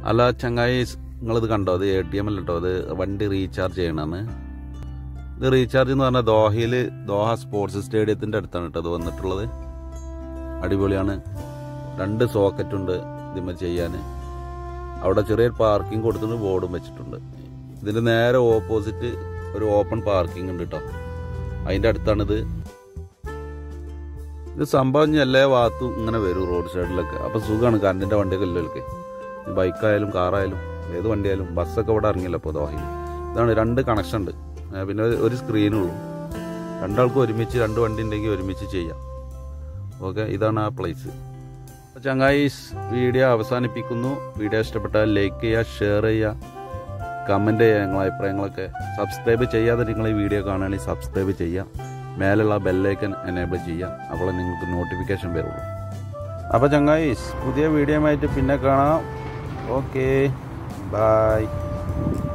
അല്ല ചങ്ങായി നിങ്ങളിത് കണ്ടോ അത് എ ടി എം അല്ല കേട്ടോ അത് വണ്ടി റീചാർജ് ചെയ്യണമെന്ന് ഇത് റീചാർജ് എന്ന് പറഞ്ഞാൽ ദോഹയിൽ ദോഹ സ്പോർട്സ് സ്റ്റേഡിയത്തിൻ്റെ അടുത്താണ് കേട്ടോ അത് വന്നിട്ടുള്ളത് അടിപൊളിയാണ് രണ്ട് സോക്കറ്റ് ഉണ്ട് ഇതിന്മേ ചെയ്യാൻ അവിടെ ചെറിയൊരു പാർക്കിംഗ് കൊടുത്തിട്ട് ബോർഡും വെച്ചിട്ടുണ്ട് ഇതിന്റെ നേരെ ഓപ്പോസിറ്റ് ഒരു ഓപ്പൺ പാർക്കിംഗ് ഉണ്ട് കേട്ടോ അതിന്റെ അടുത്താണിത് ഇത് സംഭവം ഇനി എല്ലാ ഭാഗത്തും ഇങ്ങനെ വരും റോഡ് സൈഡിലൊക്കെ അപ്പൊ സുഖമാണ് കറണ്ടിന്റെ വണ്ടിയൊക്കെ ഇല്ലവർക്ക് ബൈക്കായാലും കാറായാലും ഏത് വണ്ടിയായാലും ബസ്സൊക്കെ ഇവിടെ ഇറങ്ങിയല്ലോ അപ്പോൾ ദോഹയിൽ ഇതാണ് രണ്ട് കണക്ഷൻ ഉണ്ട് ഏ, പിന്നെ ഒരു- ഒരു സ്ക്രീനുള്ളൂ രണ്ടാൾക്കും ഒരുമിച്ച് രണ്ട് വണ്ടി ഉണ്ടെങ്കിൽ ഒരുമിച്ച് ചെയ്യാം ഓക്കെ ഇതാണ് ആ പ്ലേസ് അപ്പോൾ ചങ്ങായിസ് വീഡിയോ അവസാനിപ്പിക്കുന്നു വീഡിയോ ഇഷ്ടപ്പെട്ടാൽ ലൈക്ക് ചെയ്യുക ഷെയർ ചെയ്യുക കമൻറ്റ് ചെയ്യുക നിങ്ങളെ അഭിപ്രായങ്ങളൊക്കെ സബ്സ്ക്രൈബ് ചെയ്യാതെ നിങ്ങൾ ഈ വീഡിയോ കാണുകയാണെങ്കിൽ സബ്സ്ക്രൈബ് ചെയ്യുക മേലുള്ള ബെല്ലൈക്കൻ എനേബിൾ ചെയ്യുക അപ്പോൾ നിങ്ങൾക്ക് നോട്ടിഫിക്കേഷൻ വരുള്ളൂ അപ്പോൾ ചങ്ങായിസ് പുതിയ വീഡിയോ ആയിട്ട് പിന്നെ കാണാം ഓക്കെ ബൈ